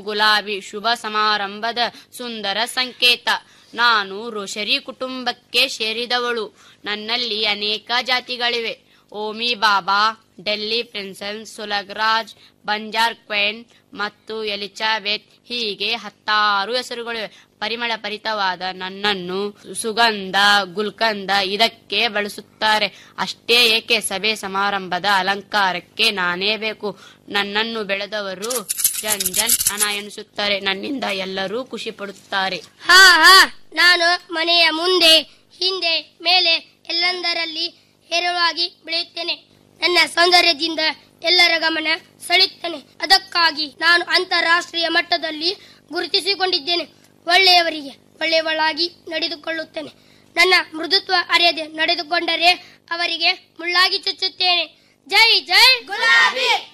ಗುಲಾಬಿ ಶುಭ ಸಮಾರಂಭದ ಸುಂದರ ಸಂಕೇತ ನಾನು ರೋಷರಿ ಕುಟುಂಬಕ್ಕೆ ಸೇರಿದವಳು ನನ್ನಲ್ಲಿ ಅನೇಕ ಜಾತಿಗಳಿವೆ ಓಮಿ ಬಾಬಾ ಡೆಲ್ಲಿ ಪ್ರಿನ್ಸನ್ ಸುಲಗ್ರಾಜ್ ಬಂಜಾರ್ ಕ್ವೆನ್ ಮತ್ತು ಎಲಿಚಾಬೆತ್ ಹೀಗೆ ಹತ್ತಾರು ಹೆಸರುಗಳಿವೆ ಪರಿಮಳ ಭರಿತವಾದ ನನ್ನನ್ನು ಸುಗಂಧ ಗುಲ್ಕಂದ ಇದಕ್ಕೆ ಬಳಸುತ್ತಾರೆ ಅಷ್ಟೇ ಏಕೆ ಸಭೆ ಸಮಾರಂಭದ ಅಲಂಕಾರಕ್ಕೆ ನಾನೇ ಬೇಕು ನನ್ನನ್ನು ಬೆಳೆದವರು ಜನ್ ಜನ್ ಹಣ ಎಣಿಸುತ್ತಾರೆ ನನ್ನಿಂದ ಎಲ್ಲರೂ ಖುಷಿ ಪಡುತ್ತಾರೆ ಹಾ ಹಾ ನಾನು ಮನೆಯ ಮುಂದೆ ಹಿಂದೆ ಮೇಲೆ ಎಲ್ಲಂದರಲ್ಲಿ ಹೇರಳವಾಗಿ ಬೆಳೆಯುತ್ತೇನೆ ನನ್ನ ಸೌಂದರ್ಯದಿಂದ ಎಲ್ಲರ ಗಮನ ಸೆಳೆಯುತ್ತೇನೆ ಅದಕ್ಕಾಗಿ ನಾನು ಅಂತಾರಾಷ್ಟ್ರೀಯ ಮಟ್ಟದಲ್ಲಿ ಗುರುತಿಸಿಕೊಂಡಿದ್ದೇನೆ ಒಳ್ಳೆಯವರಿಗೆ ಒಳ್ಳೆಯವಳಾಗಿ ನಡೆದುಕೊಳ್ಳುತ್ತೇನೆ ನನ್ನ ಮೃದುತ್ವ ಅರಿಯದೆ ನಡೆದುಕೊಂಡರೆ ಅವರಿಗೆ ಮುಳ್ಳಾಗಿ ಚುಚ್ಚುತ್ತೇನೆ ಜೈ ಜೈ ಗುಲಾಬಿ